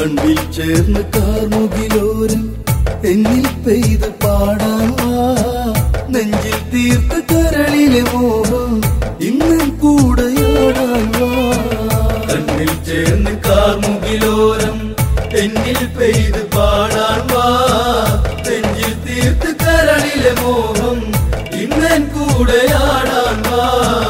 കണ്ണിൽ ചേർന്ന് കാർമുകിലോരം എന്നിൽ പെയ്ത് പാടാൻ വാ നെഞ്ചിൽ തീർത്ത കരളിലെ മോഹം ഇന്നും കൂടെയാടാൻ വാ കണ്ണിൽ ചേർന്ന് കാർമുകിലോരം എന്നിൽ പെയ്ത് പാടാൻ വാ നെഞ്ചിൽ തീർത്ത് കരളിലെ മോഹം ഇന്നൻ കൂടെയാടാൻ വാ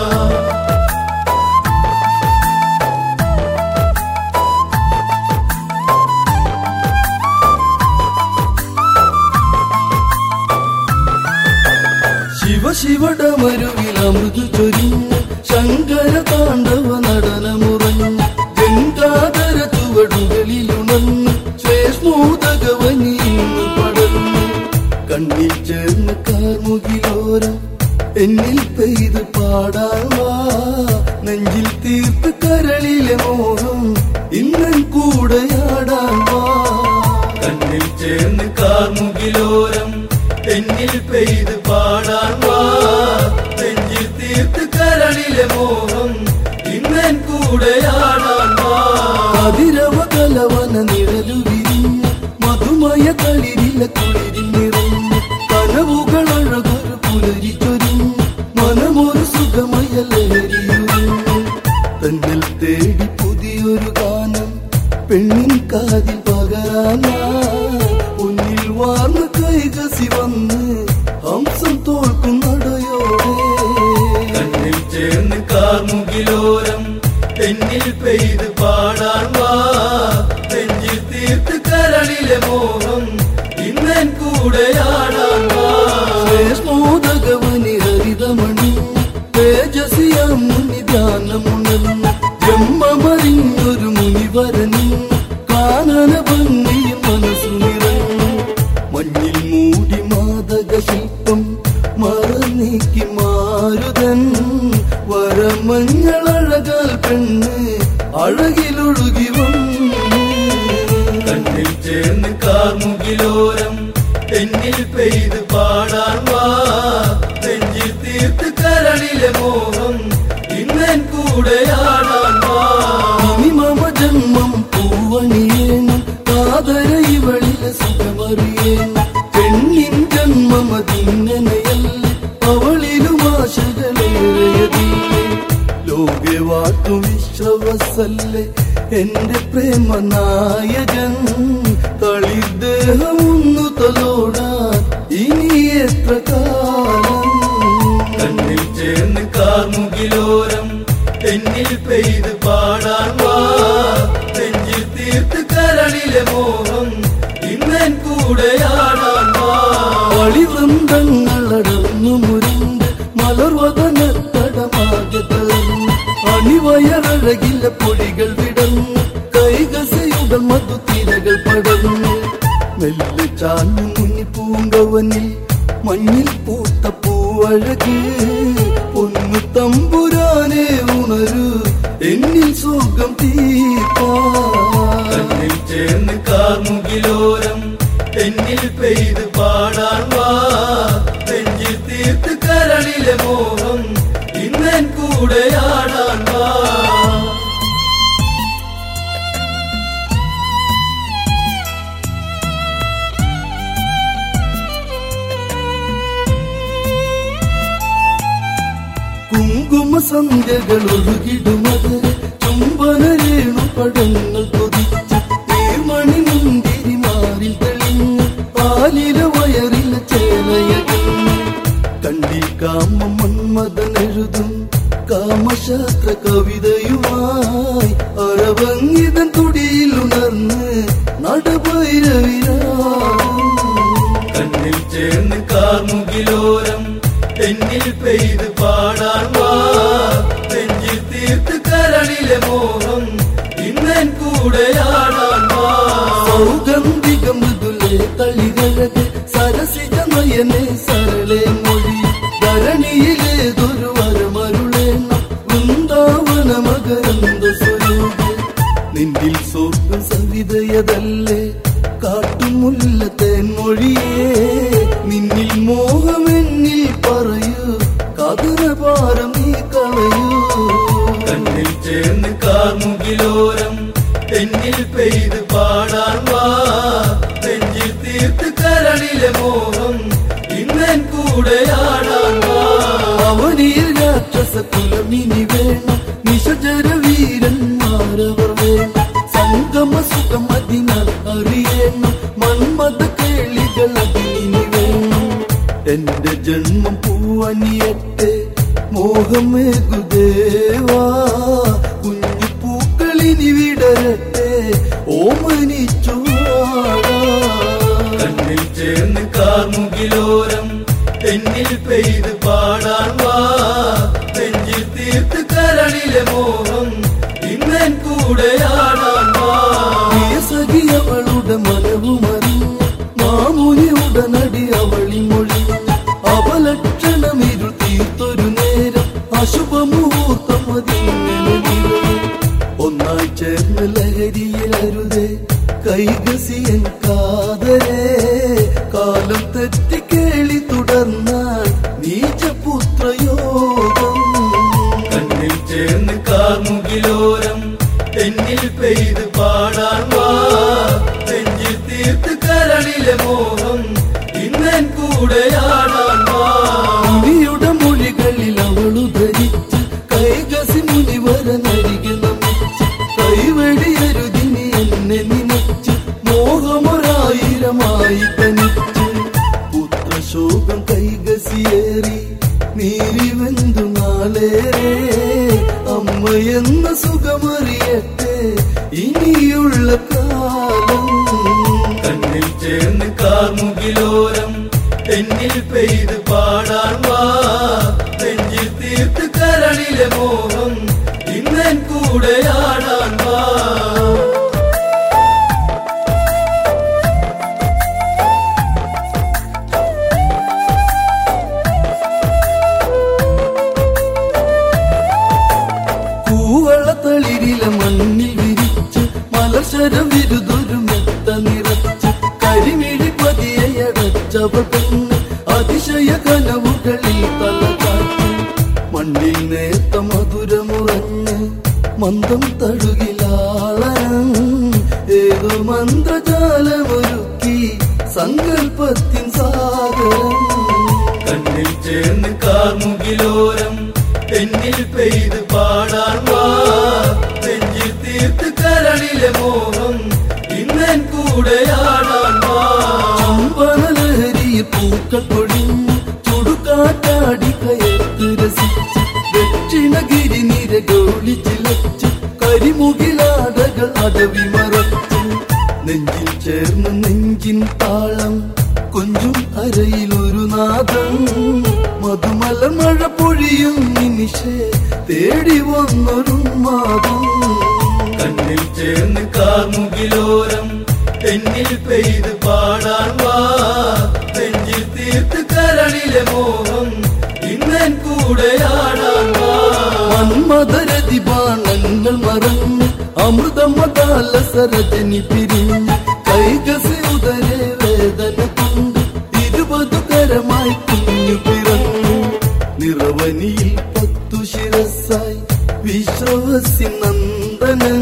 ശിവ ശിവടമരുവിൽ അമൃത് ചൊരിഞ്ഞ് ശങ്കര താണ്ഡവ നടനമുറഞ്ഞ് ഗംഗാധര ചുവടുകളിലുണർന്ന് ശ്വേഷ്മോദകവനിന്ന് പടർന്ന് കണ്ണിൽ ചേർന്ന് കാർമുകിലോരം എന്നിൽ പെയ്ത് പാടാവാ നെഞ്ചിൽ തീർത്ത് കരളിലെ മോഹം ഇന്നൻ കൂടെയാടാൻ വാ കണ്ണിൽ ചേർന്ന് കാർമുകിലോരം എന്നിൽ പെയ്ത് പാടാൻ വാ നെഞ്ചിൽ തീർത്ത് കരളിലെ മോഹം ഇന്നൻ കൂടെയാടാൻ വാ കതിരവ കലവന നിഴലു വിരിഞ്ഞ് മധുമയ കളിരില്ല കുളിരിൽ നിറഞ്ഞ് കനവുകൾ അഴകൊരു പുലരി ചൊരിഞ്ഞ് മനമൊരു സുഖമയ ലഹരിയുരിഞ്ഞ് തന്നിൽ തേടി പുതിയൊരു ഗാനം പെണ്ണിൻ കാതിൽ പകരാനാ മുന്നിൽ വാർന്ന കൈകസി വന്ന് ഹംസം തോൽക്കും നടയോടെ കണ്ണിൽ ചേർന്ന് കാർമുകിലോരം എന്നിൽ പെയ്ത് പാടാൻ വാ നെഞ്ചിൽ തീർത്ത് കരളിലെ മോഹം ഇന്നൻ കൂടെയാടാൻ വാ ശ്ലേഷ്മോദകവനി ഹരിതമണി തേജസിയാം മുനി ധ്യാനമുണർന്ന് ജന്മമറിഞ്ഞൊരു മുനിവരനി കാനന ഭംഗിയും മനസ്സു നിറഞ്ഞു മഞ്ഞിൽ മൂടി മാതക ശില്പം മറനീക്കി മാരുതൻ വരമഞ്ഞളഴകാൽ പെണ്ണ് അഴകിലൊഴുകി വന്നു കണ്ണിൽ ചേർന്ന് കാർമുകിലോരം എന്നിൽ പെയ്ത് പാടാൻ വാ നെഞ്ചിൽ തീർത്ത് കരളിലെ മോഹം ഇന്നൻ കൂടെയാടാൻ വാ ഇനി മമ ജന്മം പൂവണിയേണം കാതര ഇവളിലെ സുഖമറിയേണം പെണ്ണിൻ ജന്മം അതിങ്ങനെയല്ല അവളിലും ആശകളേറെയതില്ലേ ലോകെ വാട്ടു വിശ്വസല്ലേ എന്റെ പ്രേമ നായകൻ തളിദേഹമൊന്നു തലോടാൻ ഇനി എത്ര കാലം കണ്ണിൽ ചേർന്ന് കാർമുകിലോരം എന്നിൽ പെയ്ത് പാടാൻ വാ നെഞ്ചിൽ തീർത്ത് കരളിലെ മോഹം ഇന്നൻ കൂടെയാടാൻ വാ കളിവൃന്ദങ്ങളടർന്നു മുരിണ്ട് മലർവദനത്തടമാകെ തളർന്നു അണിവയറഴകില്ല പൊടികൾ വിടർന്നു കൈകസയുടൽ മധുത്തിരകൾ പടർന്നു മെല്ലെ ചാഞ്ഞു മുന്നി പൂങ്കവനിൽ മഞ്ഞിൽ പൂത്ത പൂവഴക് പൊന്നു തമ്പുരാനെ ഉണരു എന്നിൽ സുഖം തീർക്കാ കണ്ണിൽ ചേർന്ന് കാർമുകിലോരം എന്നിൽ പെയ്ത് പാടാൻ വാ നെഞ്ചിൽ തീർത്ത് കരളിലെ മോഹം ഇന്നൻ കൂടെയാടാൻ വാ കുങ്കുമ സന്ധ്യകൾ ഒഴുകിടുമത് ചുംബന രേണു പടങ്ങൾ കൊതിച്ച് നീർമണി മുന്തിരി മാറിൽ തെളിഞ്ഞ് പാലില വയറില ചേലയകന്ന് കണ്ടിൽ കാമ മന്മഥനെഴുതും കാമശാസ്ത്ര കവിതയുമായി അരവങ്ങിതൻ തുടിയിൽ ഉണർന്ന് നടഭൈരവിരാകും കണ്ണിൽ ചേർന്ന് കാർമുകിലോരം എന്നിൽ പെയ്ത് പാടാൻ വാ നെഞ്ചിൽ തീർത്ത് കരളിലെ മോഹം ഇന്നൻ കൂടെയാടാൻ വാ സൗഗന്ധിക മൃദുലെ തളികഴക് സരസിജ നയനെ സരളെ മൊഴി ധരണിയിലേതൊരു വരമരുളേണ വൃന്ദാവന മകരന്ദ സ്വരൂപ നിന്നിൽ സോപ്പ് സവിതയതല്ലേ കാട്ടുമുല്ല തേൻമൊഴിയേ നിന്നിൽ മോഹമെന്നിൽ പറയൂ കതിരഭാരം നീ കളയൂ കണ്ണിൽ ചേർന്ന് കാർമുകിലോരം എന്നിൽ പെയ്ത് പാട അവനിൽ രാക്ഷസ കുലമിനി വേണം നിശചര വീരന്മാരവർ വേണം സംഗമ സുഖം അതിനാൽ അറിയണം മന്മത കേളികൾ അതിനി വേണം എന്റെ ജന്മം പൂവനിയട്ടെ മോഹമേകുദേവാ കുഞ്ഞു പൂക്കളിനി വിടരട്ടെ ഓമനിച്ചു കണ്ണിൽ ചേർന്ന് കാർമുകിലോരം തെന്നിൽ പെയ്ത് പാടാൻ വാ നെഞ്ചിൽ തീർത്ത് കരളിലെ മോഹം ഇന്നൻ കൂടെയാടാൻ വാ സഖി അവളുടെ മനവുമറിഞ്ഞ് മാമുനി ഉടനടി അവളി മൊഴിഞ്ഞ് അവലക്ഷണം ഇരുൾ തീർത്തൊരു നേരം അശുഭമുഹൂർത്തം അതിങ്ങനെ നിറഞ്ഞു. ഒന്നായി ചേർന്ന് ലഹരിയിലരുതേ കൈകസിയൻ കാതരേ കാലം തെറ്റി കേളി തുടർന്നാൽ നീചപുത്രയോഗം കണ്ണിൽ ചേർന്ന് കാർമുകിലോരം തെന്നിൽ പെയ്ത് പാടാൻ വാ നെഞ്ചിൽ തീർത്ത് കരളിലെ മോഹം ഇന്നൻ കൂടെയാടാൻ വാ മുനിയുടെ മൊഴികളിൽ അവളു ധരിച്ച് കൈകസി മുനിവരനരികെ നമിച്ച് കൈവഴിയരുതിനി എന്നെ നിനച്ച് മോഹമൊരായിരമായി തനിച്ച് പുത്രശോകം കൈകസിയേറി നീരിവെന്തു നാളേറെ അമ്മയെന്ന സുഖമറിയട്ടെ ഇനിയുള്ള കാലം കണ്ണിൽ ചേർന്ന് കാർമുകിലോരം തെന്നിൽ പെയ്ത് പാടാൻ വാ നെഞ്ചിൽ തീർത്ത് കരളിലെ മോഹം ഇന്നൻ കൂടെയാടാൻ വാ കൂവളത്തളിരിലെ മണ്ണിൽ വിരിച്ച് മലശരം വിരുതൊരു മെത്ത നിറച്ച് കരിമിഴി പതിയടച്ചവൾ പെണ്ണ് അതിശയ കനവുകളിൽ തല കാട്ടി മണ്ണിൽ നേത്ത മധുരമുറഞ്ഞ് മന്ദം തഴുകിലാളനം ഏതോ മന്ത്രജാലമൊരുക്കി സങ്കൽപ്പത്തിൻ സാഗരം കണ്ണിൽ ചേർന്ന് കാർമുകിലോരം തെന്നിൽ പെയ്ത് പാടാൻ വാ നെഞ്ചിൽ തീർത്ത് കരളിലെ മോഹം ഇന്നൻ കൂടെയാടാൻ വാ ചുംബനലഹരിയിൽ പൂക്കൾ പൊടിഞ്ഞ് ചുടുകാറ്റാടി കയത്ത് രസിച്ച് ദക്ഷിണഗിരി നിരകോളി ചിലച്ച് കരിമുകിലാടകൾ അടവി മറച്ച് നെഞ്ചിൽ ചേർന്ന് നെഞ്ചിൻ താളം കൊഞ്ചും അരയിലൊരു നാദം മധുമല മഴ പൊഴിയും നിമിഷേ തേടി വന്നൊരു മാതം കണ്ണിൽ ചേർന്ന് കാർമുകിലോരം തെന്നിൽ പെയ്ത് പാടാൻ വാ നെഞ്ചിൽ തീർത്ത് കരളിലെ മോഹം ഇന്നൻ കൂടെയാടാൻ വാ മന്മദരതി ബാണങ്ങൾ മറന്ന് അമൃതമതാല സരജനി പിരിഞ്ഞ് കൈകസി ഉദരെ വേദന കൊണ്ട് ഇരുപതു കരമായി കുഞ്ഞു പിറന്നു നിറവനിയിൽ പത്തു ശിരസായി വിശ്വസി നന്ദനൻ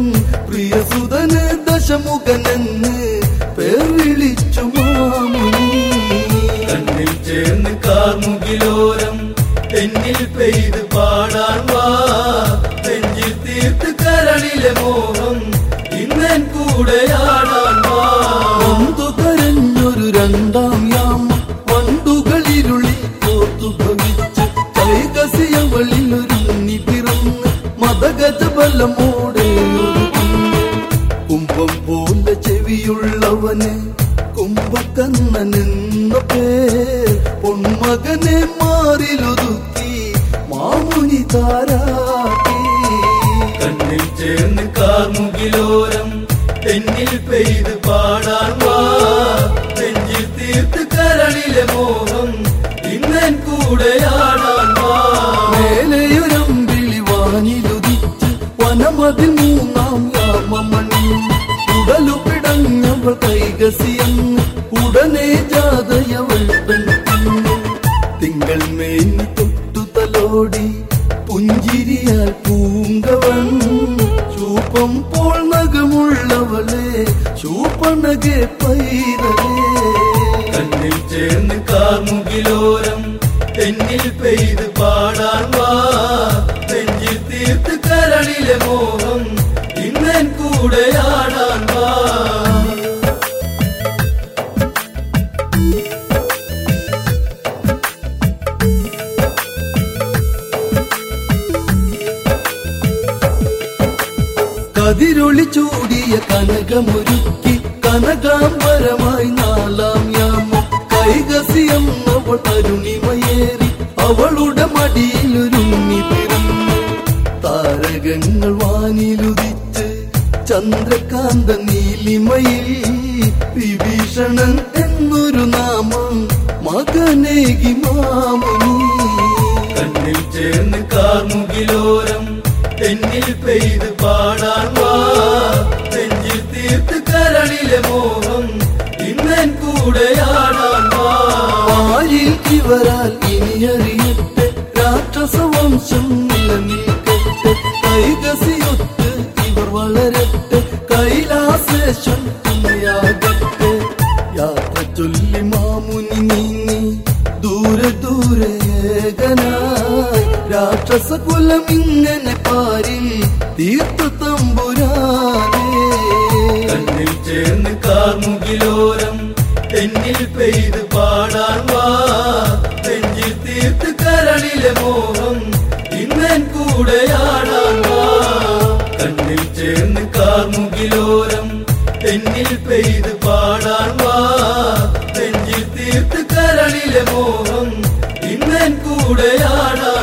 പ്രിയസുതന് ദശമുഖനെന്ന് പേർ വിളിച്ചു മാമുനി കണ്ണിൽ ചേർന്ന് കാർമുകിലോരം തെന്നിൽ പെയ്ത് പാടാൻ വാ നെഞ്ചിൽ തീർത്ത് കരളിലെ മോഹം ഇന്നൻ കൂടെയാടാൻ വാ ഒന്തു കരഞ്ഞൊരു രണ്ടാം യാമ വണ്ടുകളിരുളി കോർത്തു ഭവിച്ച് കൈകസിയവളിൽ ഒരുങ്ങി പിറന്ന് മതഗജ ബലമോടെ ഒരു കുഞ്ഞ് കുംഭം പോലെ ചെവിയുള്ളവനെ കുംഭക്കണ്ണനെന്ന പേർ പൊന്മകനെ മാറിലൊതുക്കി മാമുനി താരാട്ടി കണ്ണിൽ ചേർന്ന് കാർമുകിലോരം തെന്നിൽ പെയ്ത് പാടാൻ വാ നെഞ്ചിൽ തീർത്ത് കരളിലെ മോഹം ഇന്നൻ കൂടെയാടാൻ വാ മേലെയുരം വിളിവാനിലുദിച്ച് വനമതിൽ മൂന്നാം യാമമണി ഉടലു പിടഞ്ഞവൾ കൈകസിയങ്ങ് ഉടനെ ജാതയവൾ പെൺകുഞ്ഞ് തിങ്കൾ മേനി തൊട്ടു തലോടി പുഞ്ചിരിയാൽ പൂങ്കവൻ ചൂപ്പം പോൾ നഖമുള്ളവളെ ചൂപ്പണകെ പൈതലേ കണ്ണിൽ ചേർന്ന് കാർമുകിലോരം തെന്നിൽ പെയ്ത് പാടാൻ വാ നെഞ്ചിൽ തീർത്ത് കരളിലെ മോഹം ഇന്നൻ കൂടെ ആടാൻ വാ കതിരൊളി ചൂടിയ കനകമൊരുക്കി കനകാംബരമായി നാലാം യാമം കൈകസിയെന്നവൾ അരുണിമയേറി അവളുടെ മടിയിലൊരുങ്ങി പിറന്നു താരകങ്ങൾ വാനിലുദിച്ച് ചന്ദ്രകാന്ത നീലിമയിൽ വിഭീഷണൻ എന്നൊരു നാമം മകനേകി മാമുനി കണ്ണിൽ ചേർന്ന് കാർമുകിലോരം തെന്നിൽ പെയ്ത് പാടാൻ വാ നെഞ്ചിൽ തീർത്ത് കരളിലെ മോഹം ഇന്നൻ കൂടെ ആടാൻ വാ ആരിൽ ഇവരാൽ ഇനി അറിയട്ടെ രാക്ഷസവംശം നിലനിൽക്കട്ടെ കൈകസിയൊത്ത് ഇവർ വളരട്ടെ കൈലാസേശ്വൻ തുണയാകട്ടെ യാത്ര ചൊല്ലി മാമുനി നീങ്ങി ദൂരെ ദൂരെ ഏകനായി രാക്ഷസകുലം ഇങ്ങനെ പാരിൽ തീർത്തു തമ്പുരാനേ കണ്ണിൽ ചേർന്ന് കാർമുകിലോരം തെന്നിൽ പെയ്ത് പാടാൻ വാ നെഞ്ചിൽ തീർത്ത് കരളിലെ മോഹം ഇന്നൻ കൂടെ ആടാൻ വാ കണ്ണിൽ ചേർന്ന് കാർമുകിലോരം തെന്നിൽ പെയ്ത് പാടാൻ വാ നെഞ്ചിൽ തീർത്ത് കരളിലെ മോഹം ഇന്നൻ കൂടെ ആടാൻ